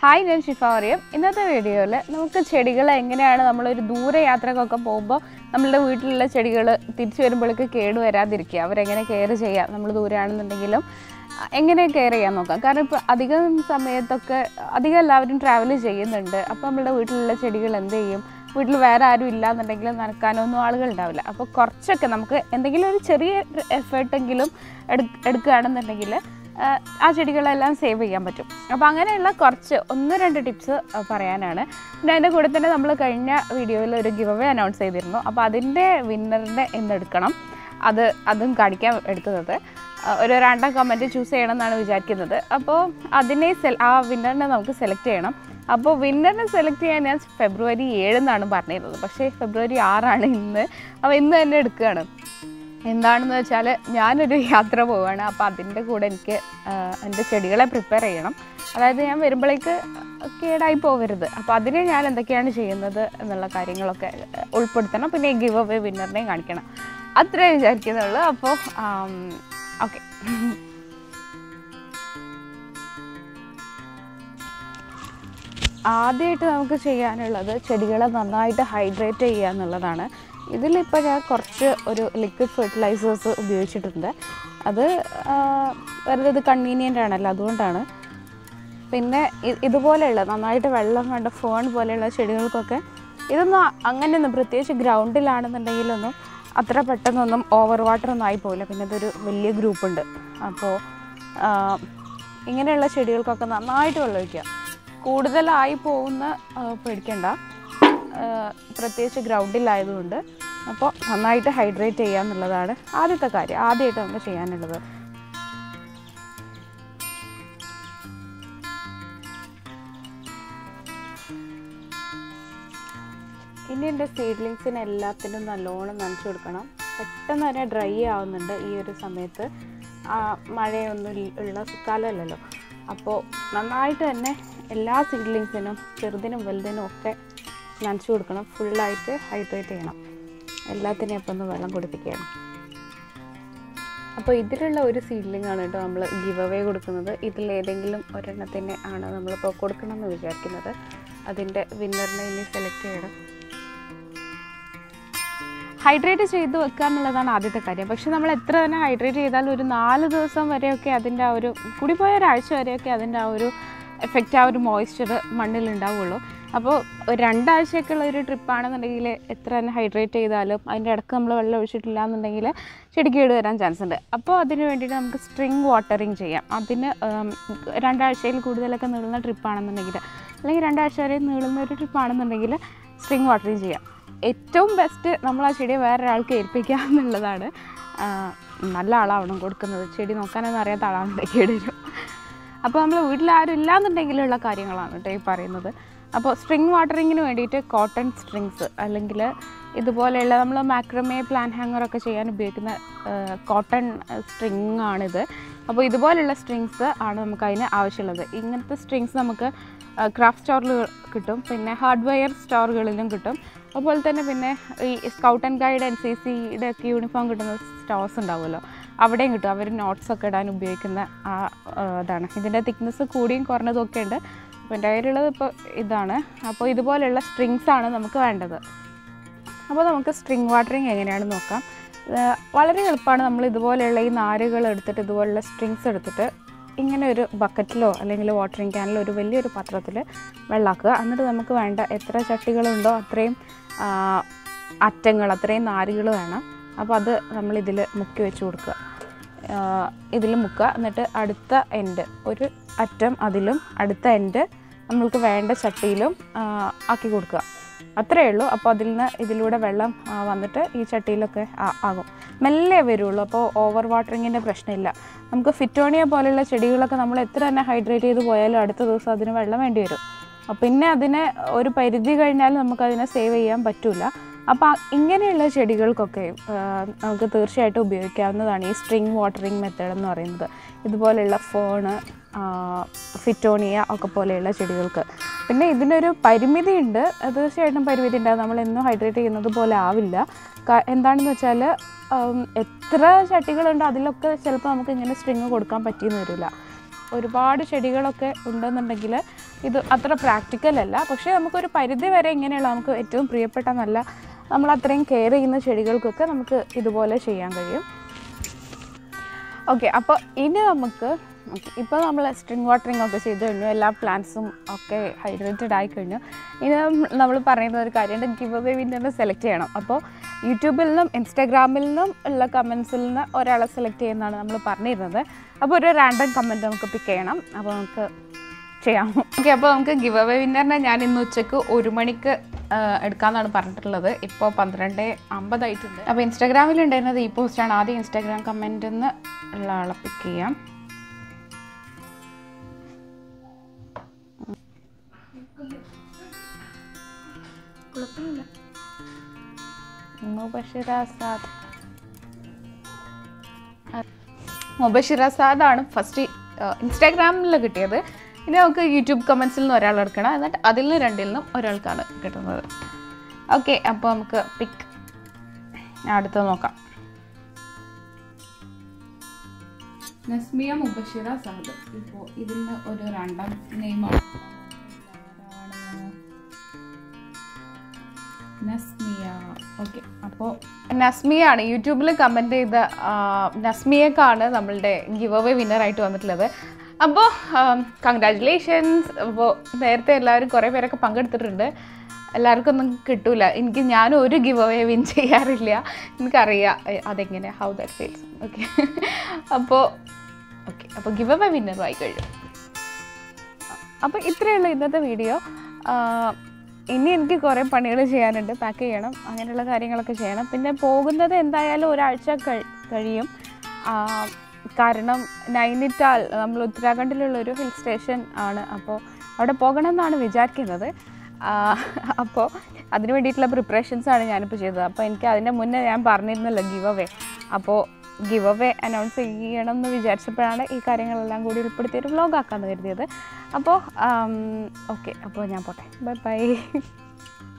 hi ഞാൻ ഷിഫ മറിയം ഇന്നത്തെ വീഡിയോയിൽ നമുക്ക് ചെടികൾ എങ്ങനെയാണ് നമ്മളൊരു ദൂര യാത്രക്കൊക്കെ പോകുമ്പോൾ നമ്മളുടെ വീട്ടിലുള്ള ചെടികൾ തിരിച്ചു വരുമ്പോഴേക്ക് കേട് വരാതിരിക്കുക അവരെങ്ങനെ കെയർ ചെയ്യുക നമ്മൾ ദൂരെയാണെന്നുണ്ടെങ്കിലും അഹ് എങ്ങനെ കെയർ ചെയ്യാൻ നോക്കാം കാരണം ഇപ്പോൾ അധികം സമയത്തൊക്കെ അധികം എല്ലാവരും ട്രാവൽ ചെയ്യുന്നുണ്ട് അപ്പോൾ നമ്മളുടെ വീട്ടിലുള്ള ചെടികൾ എന്ത് ചെയ്യും വീട്ടിൽ വേറെ ആരും ഇല്ലാന്നുണ്ടെങ്കിൽ നനക്കാനൊന്നും ആളുകൾ ഉണ്ടാവില്ല അപ്പോൾ കുറച്ചൊക്കെ നമുക്ക് എന്തെങ്കിലും ഒരു ചെറിയ എഫേർട്ടെങ്കിലും എടു എടുക്കുകയാണെന്നുണ്ടെങ്കിൽ ആഹ് ആ ചെടികളെല്ലാം സേവ് ചെയ്യാൻ പറ്റും അപ്പോൾ അങ്ങനെയുള്ള കുറച്ച് ഒന്ന് രണ്ട് ടിപ്സ് പറയാനാണ് പിന്നെ അതിൻ്റെ കൂടെ തന്നെ നമ്മൾ കഴിഞ്ഞ വീഡിയോയിൽ ഒരു ഗിവ് അവേ അനൗൺസ് ചെയ്തിരുന്നു അപ്പോൾ അതിൻ്റെ വിന്നറിൻ്റെ എന്നെടുക്കണം അത് അതും കാണിക്കാൻ എടുക്കുന്നത് ആഹ് ഒരു രണ്ടാം കമൻറ്റ് ചൂസ് ചെയ്യണം എന്നാണ് വിചാരിക്കുന്നത് അപ്പോൾ അതിനെ സെൽ ആ വിന്നറിനെ നമുക്ക് സെലക്ട് ചെയ്യണം അപ്പോൾ വിന്നറിനെ സെലക്ട് ചെയ്യാൻ ഞാൻ ഫെബ്രുവരി ഏഴെന്നാണ് പറഞ്ഞിരുന്നത് പക്ഷേ ഫെബ്രുവരി ആറാണ് ഇന്ന് അപ്പോൾ ഇന്ന് തന്നെ എടുക്കുകയാണ് എന്താണെന്ന് വെച്ചാൽ ഞാനൊരു യാത്ര പോവുകയാണ് അപ്പോൾ അതിൻ്റെ കൂടെ എനിക്ക് ആഹ് എൻ്റെ ചെടികളെ പ്രിപ്പയർ ചെയ്യണം അതായത് ഞാൻ വരുമ്പോഴേക്ക് കേടായി പോകരുത് അപ്പോൾ അതിന് ഞാൻ എന്തൊക്കെയാണ് ചെയ്യുന്നത് എന്നുള്ള കാര്യങ്ങളൊക്കെ ആഹ് ഉൾപ്പെടുത്തണം പിന്നെ ഗിവ് അവേ വിന്നറിനെയും കാണിക്കണം അത്രേ വിചാരിക്കുന്നുള്ളൂ അപ്പോൾ ഓക്കെ ആദ്യമായിട്ട് നമുക്ക് ചെയ്യാനുള്ളത് ചെടികളെ നന്നായിട്ട് ഹൈഡ്രേറ്റ് ചെയ്യുക എന്നുള്ളതാണ് ഇതിലിപ്പോൾ ഞാൻ കുറച്ച് ഒരു ലിക്വിഡ് ഫെർട്ടിലൈസേഴ്സ് ഉപയോഗിച്ചിട്ടുണ്ട് അത് ആ, വെറുതെ ഇത് കൺവീനിയൻ്റ് ആണല്ലോ അതുകൊണ്ടാണ് പിന്നെ ഇ- ഇതുപോലെയുള്ള നന്നായിട്ട് വെള്ളം വേണ്ട ഫോൺ പോലെയുള്ള ചെടികൾക്കൊക്കെ ഇതൊന്നും അ- അങ്ങനെയൊന്നും പ്രത്യേകിച്ച് ഗ്രൗണ്ടിലാണെന്നുണ്ടെങ്കിലൊന്നും അത്ര പെട്ടെന്നൊന്നും ഓവർ വാട്ടർ ഒന്നും ആയി പോകില്ല പിന്നെ ഇതൊരു വലിയ ഗ്രൂപ്പുണ്ട് അപ്പോൾ ആ, ഇങ്ങനെയുള്ള ചെടികൾക്കൊക്കെ നന്നായിട്ട് വെള്ളം ഒഴിക്കുക കൂടുതലായി പോകുന്ന ആ, പേടിക്കണ്ട ആ, പ്രത്യേകിച്ച് ഗ്രൗണ്ടിലായതുകൊണ്ട് അപ്പോൾ നന്നായിട്ട് ഹൈഡ്രേറ്റ് ചെയ്യുക എന്നുള്ളതാണ് ആദ്യത്തെ കാര്യം ആദ്യമായിട്ട് നമുക്ക് ചെയ്യാനുള്ളത് ഇനി എൻ്റെ സീഡ്ലിങ്സിന് എല്ലാത്തിനും നല്ലോണം നനച്ചു കൊടുക്കണം പെട്ടെന്ന് തന്നെ ഡ്രൈ ആവുന്നുണ്ട് ഈ ഒരു സമയത്ത് ആ, മഴയൊന്നും ഇൽ- ഉള്ള കാലമല്ലല്ലോ അപ്പോൾ നന്നായിട്ട് തന്നെ എല്ലാ സീഡ്ലിങ്സിനും ചെറുതിനും വലുതിനും ഒക്കെ നനച്ചു കൊടുക്കണം ഫുള്ളായിട്ട് ഹൈഡ്രേറ്റ് ചെയ്യണം എല്ലാത്തിനെയും അപ്പം ഒന്ന് വെള്ളം കുടിപ്പിക്കുകയാണ് അപ്പോൾ ഇതിലുള്ള ഒരു സീഡ്ലിംഗ് ആണ് കേട്ടോ നമ്മൾ ഗിവ് അവേ കൊടുക്കുന്നത് ഇതിലേതെങ്കിലും ഒരെണ്ണത്തിനെ ആണ് നമ്മളിപ്പോൾ കൊടുക്കണം എന്ന് വിചാരിക്കുന്നത് അതിൻ്റെ വിന്നറിനെ ഇനി സെലക്ട് ചെയ്യണം ഹൈഡ്രേറ്റ് ചെയ്ത് വെക്കുക എന്നുള്ളതാണ് ആദ്യത്തെ കാര്യം പക്ഷെ നമ്മൾ എത്ര തന്നെ ഹൈഡ്രേറ്റ് ചെയ്താലും ഒരു നാല് ദിവസം വരെയൊക്കെ അതിൻ്റെ ആ ഒരു കൂടിപ്പോയ ഒരാഴ്ച വരെയൊക്കെ അതിൻ്റെ ആ ഒരു എഫക്റ്റ് ആ ഒരു മോയ്സ്ചർ മണ്ണിൽ ഉണ്ടാവുള്ളൂ അപ്പോൾ ഒരു രണ്ടാഴ്ചയൊക്കെയുള്ള ഒരു ട്രിപ്പാണെന്നുണ്ടെങ്കിൽ എത്ര തന്നെ ഹൈഡ്രേറ്റ് ചെയ്താലും അതിൻ്റെ ഇടക്ക് നമ്മൾ വെള്ളം ഒഴിച്ചിട്ടില്ല എന്നുണ്ടെങ്കിൽ ചെടിക്ക് കേട് വരാൻ ചാൻസ് ഉണ്ട് അപ്പോൾ അതിന് വേണ്ടിയിട്ട് നമുക്ക് സ്ട്രിങ് വാട്ടറിങ് ചെയ്യാം അതിന് ഉം, രണ്ടാഴ്ചയിൽ കൂടുതലൊക്കെ നീളുന്ന ട്രിപ്പാണെന്നുണ്ടെങ്കിൽ അല്ലെങ്കിൽ രണ്ടാഴ്ച വരെ നീളുന്ന ഒരു ട്രിപ്പാണെന്നുണ്ടെങ്കിൽ സ്ട്രിങ് വാട്ടറിങ് ചെയ്യാം ഏറ്റവും ബെസ്റ്റ് നമ്മൾ ആ ചെടിയെ വേറൊരാൾക്ക് ഏൽപ്പിക്കുക എന്നുള്ളതാണ് ആ, നല്ല ആളാവണം കൊടുക്കുന്നത് ചെടി നോക്കാനൊന്നും അറിയാത്ത ആളാണെന്നുണ്ടെങ്കിൽ കേട് വരും അപ്പോൾ നമ്മൾ വീട്ടിൽ ആരും ഇല്ലാന്നുണ്ടെങ്കിലുള്ള കാര്യങ്ങളാണ് കേട്ടോ ഈ പറയുന്നത് അപ്പോൾ സ്ട്രിങ് വാട്ടറിങ്ങിന് വേണ്ടിയിട്ട് കോട്ടൺ സ്ട്രിങ്സ് അല്ലെങ്കിൽ ഇതുപോലെയുള്ള നമ്മൾ മാക്രമേ പ്ലാൻ ഹാങ്ങറൊക്കെ ചെയ്യാൻ ഉപയോഗിക്കുന്ന കോട്ടൺ സ്ട്രിങ് ആണിത് അപ്പോൾ ഇതുപോലെയുള്ള സ്ട്രിങ്സ് ആണ് നമുക്ക് അതിന് ആവശ്യമുള്ളത് ഇങ്ങനത്തെ സ്ട്രിങ്സ് നമുക്ക് ക്രാഫ്റ്റ് സ്റ്റോറിൽ കിട്ടും പിന്നെ ഹാർഡ്വെയർ സ്റ്റോറുകളിലും കിട്ടും അതുപോലെ തന്നെ പിന്നെ ഈ scout and guide N C സിയുടെ ഒക്കെ യൂണിഫോം കിട്ടുന്ന സ്റ്റോഴ്സ് ഉണ്ടാവുമല്ലോ അവിടെയും കിട്ടും അവർ നോട്ട്സ് ഒക്കെ ഇടാൻ ഉപയോഗിക്കുന്ന ആ ആ, ഇതാണ് ഇതിൻ്റെ തിക്നെസ് കൂടിയും കുറഞ്ഞതും ഒക്കെ ഉണ്ട് അപ്പോൾ എൻ്റെ കയ്യിലുള്ളത് ഇപ്പോൾ ഇതാണ് അപ്പോൾ ഇതുപോലെയുള്ള സ്ട്രിങ്സ് ആണ് നമുക്ക് വേണ്ടത് അപ്പോൾ നമുക്ക് സ്ട്രിങ് വാട്ടറിങ് എങ്ങനെയാണെന്ന് നോക്കാം ഏർ വളരെ എളുപ്പമാണ് നമ്മൾ ഇതുപോലെയുള്ള ഈ നാരുകൾ എടുത്തിട്ട് ഇതുപോലുള്ള സ്ട്രിങ്സ് എടുത്തിട്ട് ഇങ്ങനെ ഒരു ബക്കറ്റിലോ അല്ലെങ്കിൽ വാട്ടറിങ് ക്യാനിലോ ഒരു വലിയൊരു പാത്രത്തിൽ വെള്ളമാക്കുക എന്നിട്ട് നമുക്ക് വേണ്ട എത്ര ചട്ടികളുണ്ടോ അത്രയും ആ, അറ്റങ്ങൾ അത്രയും നാരുകൾ വേണം അപ്പോൾ അത് നമ്മൾ ഇതിൽ മുക്കി വെച്ച് കൊടുക്കുക ഇതിൽ മുക്കുക എന്നിട്ട് അടുത്ത എൻഡ് ഒരു അറ്റം അതിലും അടുത്ത എൻഡ് നമ്മൾക്ക് വേണ്ട ചട്ടിയിലും ആ, ആക്കി കൊടുക്കുക അത്രയേ ഉള്ളൂ അപ്പോൾ അതിൽ നിന്ന് ഇതിലൂടെ വെള്ളം ആ, വന്നിട്ട് ഈ ചട്ടിയിലൊക്കെ ആ- ആകും മെല്ലെ വരുള്ളൂ അപ്പോൾ ഓവർ വാട്ടറിങ്ങിൻ്റെ പ്രശ്നമില്ല നമുക്ക് ഫിറ്റോണിയ പോലെയുള്ള ചെടികളൊക്കെ നമ്മൾ എത്ര തന്നെ ഹൈഡ്രേറ്റ് ചെയ്ത് പോയാലും അടുത്ത ദിവസം അതിന് വെള്ളം വേണ്ടി വരും അപ്പോൾ പിന്നെ അതിനെ ഒരു പരിധി കഴിഞ്ഞാൽ നമുക്കതിനെ സേവ് ചെയ്യാൻ പറ്റില്ല അപ്പോൾ ആ- ഇങ്ങനെയുള്ള ചെടികൾക്കൊക്കെ ആ, നമുക്ക് തീർച്ചയായിട്ടും ഉപയോഗിക്കാവുന്നതാണ് ഈ സ്ട്രിങ് വാട്ടറിങ് മെത്തേഡ് എന്ന് പറയുന്നത് ഇതുപോലെയുള്ള ഫോണ് ഫിറ്റോണിയ ഒക്കെ പോലെയുള്ള ചെടികൾക്ക് പിന്നെ ഇതിനൊരു പരിമിതി ഉണ്ട് അത് തീർച്ചയായിട്ടും പരിമിതി ഉണ്ട് നമ്മൾ എന്നും ഹൈഡ്രേറ്റ് ചെയ്യുന്നത് പോലെ ആവില്ല ക- എന്താണെന്ന് വെച്ചാൽ എത്ര ചട്ടികളുണ്ടോ അതിലൊക്കെ ചിലപ്പോൾ നമുക്ക് ഇങ്ങനെ സ്ട്രിങ് കൊടുക്കാൻ പറ്റിയെന്ന് വരില്ല ഒരുപാട് ചെടികളൊക്കെ ഉണ്ടെന്നുണ്ടെങ്കിൽ ഇത് അത്ര പ്രാക്ടിക്കൽ അല്ല പക്ഷേ നമുക്കൊരു പരിധി വരെ ഇങ്ങനെയുള്ള നമുക്ക് ഏറ്റവും പ്രിയപ്പെട്ട നല്ല നമ്മൾ അത്രയും കെയർ ചെയ്യുന്ന ചെടികൾക്കൊക്കെ നമുക്ക് ഇതുപോലെ ചെയ്യാൻ കഴിയും ഓക്കെ അപ്പോൾ ഇനി നമുക്ക് ഇപ്പോൾ നമ്മൾ സ്ട്രിങ് വാട്ടറിംഗ് ഒക്കെ ചെയ്ത് കഴിഞ്ഞു എല്ലാ പ്ലാന്റ്സും ഒക്കെ ഹൈഡ്രേറ്റഡ് ആയി കഴിഞ്ഞു ഇനി നമ്മൾ പറയുന്ന ഒരു കാര്യമുണ്ട് ഗിവ് അവേ വിന്നറിനെ സെലക്ട് ചെയ്യണം അപ്പോൾ യൂട്യൂബിൽ നിന്നും ഇൻസ്റ്റാഗ്രാമിൽ നിന്നും ഉള്ള കമൻസിൽ നിന്ന് ഒരാളെ സെലക്ട് ചെയ്യുന്നതാണ് നമ്മൾ പറഞ്ഞിരുന്നത് അപ്പോൾ ഒരു റാൻഡം കമൻറ്റ് നമുക്ക് പിക്ക് ചെയ്യണം അപ്പോൾ നമുക്ക് ചെയ്യാം ഓക്കെ അപ്പോൾ നമുക്ക് ഗിവ് അവേ വിന്നറിനെ ഞാൻ ഇന്ന് ഉച്ചയ്ക്ക് ഒരു മണിക്ക് ആ, എടുക്കാമെന്നാണ് പറഞ്ഞിട്ടുള്ളത് ഇപ്പോൾ പന്ത്രണ്ട് അമ്പതായിട്ടുണ്ട് അപ്പോൾ ഇൻസ്റ്റാഗ്രാമിൽ ഉണ്ടായിരുന്നത് ഈ പോസ്റ്റാണ് ആദ്യം ഇൻസ്റ്റാഗ്രാം കമൻറ്റിൽ നിന്ന് ഉള്ള ആളെ പിക്ക് ചെയ്യാം കുഴപ്പമില്ല മുബഷിറ സാദ് മുബഷിറ സാദാണ് ഫസ്റ്റ് ഇൻസ്റ്റാഗ്രാമിൽ കിട്ടിയത് ഇനി നമുക്ക് യൂട്യൂബ് കമൻസിൽ നിന്ന് ഒരാൾ എടുക്കണം എന്നിട്ട് അതിൽ നിന്ന് രണ്ടിൽ നിന്നും ഒരാൾക്കാണ് കിട്ടുന്നത് ഓക്കെ അപ്പോൾ നമുക്ക് പിക്ക് അടുത്ത് നോക്കാം നസ്മിയ മുബഷിറ സാദ് ഇപ്പോൾ ഇതിൽ നിന്ന് ഒരു രണ്ടാം നെയിമാണ് നസ്മിയ ഓക്കെ അപ്പോൾ നസ്മിയാണ് യൂട്യൂബിൽ കമൻറ്റ് ചെയ്ത ആ, നസ്മിയക്കാണ് നമ്മളുടെ ഗിവ് അവേ വിന്നറായിട്ട് വന്നിട്ടുള്ളത് അപ്പോൾ കൺഗ്രാറ്റുലേഷൻസ് അപ്പോൾ നേരത്തെ എല്ലാവരും കുറേ പേരൊക്കെ പങ്കെടുത്തിട്ടുണ്ട് എല്ലാവർക്കും ഒന്നും കിട്ടൂല എനിക്ക് ഞാനും ഒരു ഗിവ് അവേ വിൻ ചെയ്യാറില്ല എനിക്കറിയാം എ, അതെങ്ങനെ ഹൗ ദാറ്റ് ഫീൽസ് ഓക്കെ അപ്പോൾ ഓക്കെ അപ്പോൾ ഗിവ് അവേ വിന്നറും ആയി കഴിഞ്ഞു അപ്പോൾ ഇത്രയുള്ള ഇന്നത്തെ വീഡിയോ ഇനി എനിക്ക് കുറേ പണികൾ ചെയ്യാനുണ്ട് പാക്ക് ചെയ്യണം അങ്ങനെയുള്ള കാര്യങ്ങളൊക്കെ ചെയ്യണം പിന്നെ പോകുന്നത് എന്തായാലും ഒരാഴ്ച കഴി കഴിയും ആ, കാരണം നൈനിറ്റാൽ നമ്മൾ ഉത്തരാഖണ്ഡിലുള്ളൊരു ഹിൽ സ്റ്റേഷൻ ആണ് അപ്പോൾ അവിടെ പോകണം എന്നാണ് വിചാരിക്കുന്നത് അപ്പോൾ അതിന് വേണ്ടിയിട്ടുള്ള പ്രിപ്പറേഷൻസാണ് ഞാനിപ്പോൾ ചെയ്തത് അപ്പോൾ എനിക്ക് അതിൻ്റെ മുന്നേ ഞാൻ പറഞ്ഞിരുന്നല്ലോ ഗിവ് അവേ അപ്പോൾ ഗിവ് അവേ അനൗൺസ് ചെയ്യണം എന്ന് വിചാരിച്ചപ്പോഴാണ് ഈ കാര്യങ്ങളെല്ലാം കൂടി ഉൾപ്പെടുത്തിയൊരു വ്ലോഗ് ആക്കാമെന്ന് കരുതിയത് അപ്പോൾ ഓക്കെ അപ്പോൾ ഞാൻ പോട്ടെ ബൈ ബൈ